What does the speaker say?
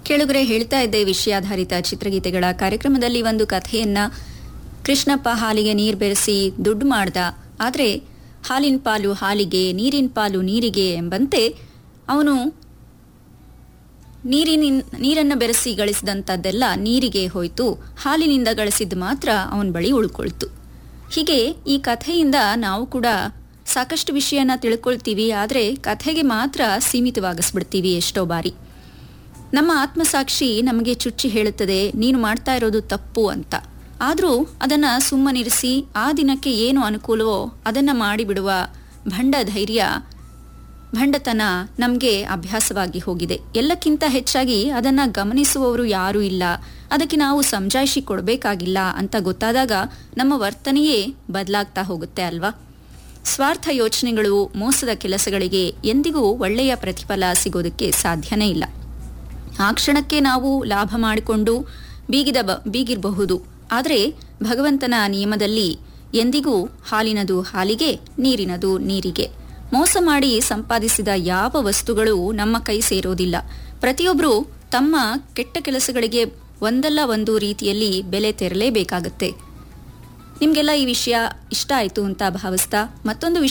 ಕೇಳುಗರೆ ಹೇಳ್ತಾ ಇದ್ದೆ ವಿಷಯಾಧಾರಿತ ಚಿತ್ರಗೀತೆಗಳ ಕಾರ್ಯಕ್ರಮದಲ್ಲಿ ಒಂದು ಕಥೆಯನ್ನ ಕೃಷ್ಣಪ್ಪ ಹಾಲಿಗೆ ನೀರು ಬೆರೆಸಿ ದುಡ್ಡು ಮಾಡ್ದ ಆದರೆ ಹಾಲಿನ ಪಾಲು ಹಾಲಿಗೆ ನೀರಿನ ಪಾಲು ನೀರಿಗೆ ಎಂಬಂತೆ ಅವನು ನೀರಿನ ನೀರನ್ನು ಬೆರೆಸಿ ಗಳಿಸಿದಂಥದ್ದೆಲ್ಲ ನೀರಿಗೆ ಹೋಯ್ತು ಹಾಲಿನಿಂದ ಗಳಿಸಿದ್ದು ಮಾತ್ರ ಅವನ ಬಳಿ ಉಳ್ಕೊಳ್ತು ಹೀಗೆ ಈ ಕಥೆಯಿಂದ ನಾವು ಕೂಡ ಸಾಕಷ್ಟು ವಿಷಯನ ತಿಳ್ಕೊಳ್ತೀವಿ ಆದರೆ ಕಥೆಗೆ ಮಾತ್ರ ಸೀಮಿತವಾಗಿಸ್ಬಿಡ್ತೀವಿ ಎಷ್ಟೋ ಬಾರಿ ನಮ್ಮ ಆತ್ಮಸಾಕ್ಷಿ ನಮಗೆ ಚುಚ್ಚಿ ಹೇಳುತ್ತದೆ ನೀನು ಮಾಡ್ತಾ ಇರೋದು ತಪ್ಪು ಅಂತ ಆದರೂ ಅದನ್ನು ಸುಮ್ಮನಿರಿಸಿ ಆ ದಿನಕ್ಕೆ ಏನು ಅನುಕೂಲವೋ ಅದನ್ನು ಮಾಡಿಬಿಡುವ ಭಂಡ ಧೈರ್ಯ ಭಂಡತನ ನಮಗೆ ಅಭ್ಯಾಸವಾಗಿ ಹೋಗಿದೆ ಎಲ್ಲಕ್ಕಿಂತ ಹೆಚ್ಚಾಗಿ ಅದನ್ನು ಗಮನಿಸುವವರು ಯಾರೂ ಇಲ್ಲ ಅದಕ್ಕೆ ನಾವು ಸಮಜಾಯಿಷಿ ಕೊಡಬೇಕಾಗಿಲ್ಲ ಅಂತ ಗೊತ್ತಾದಾಗ ನಮ್ಮ ವರ್ತನೆಯೇ ಬದಲಾಗ್ತಾ ಹೋಗುತ್ತೆ ಅಲ್ವಾ ಸ್ವಾರ್ಥ ಯೋಚನೆಗಳು ಮೋಸದ ಕೆಲಸಗಳಿಗೆ ಎಂದಿಗೂ ಒಳ್ಳೆಯ ಪ್ರತಿಫಲ ಸಿಗೋದಕ್ಕೆ ಸಾಧ್ಯನೇ ಇಲ್ಲ ಆ ಕ್ಷಣಕ್ಕೆ ನಾವು ಲಾಭ ಮಾಡಿಕೊಂಡು ಬೀಗಿದ ಬ ಬೀಗಿರಬಹುದು ಆದರೆ ಭಗವಂತನ ನಿಯಮದಲ್ಲಿ ಎಂದಿಗೂ ಹಾಲಿನದು ಹಾಲಿಗೆ ನೀರಿನದು ನೀರಿಗೆ ಮೋಸ ಮಾಡಿ ಸಂಪಾದಿಸಿದ ಯಾವ ವಸ್ತುಗಳು ನಮ್ಮ ಕೈ ಸೇರೋದಿಲ್ಲ ಪ್ರತಿಯೊಬ್ಬರು ತಮ್ಮ ಕೆಟ್ಟ ಕೆಲಸಗಳಿಗೆ ಒಂದಲ್ಲ ಒಂದು ರೀತಿಯಲ್ಲಿ ಬೆಲೆ ತೆರಲೇಬೇಕಾಗತ್ತೆ ನಿಮಗೆಲ್ಲ ಈ ವಿಷಯ ಇಷ್ಟ ಆಯಿತು ಅಂತ ಭಾವಿಸ್ತಾ ಮತ್ತೊಂದು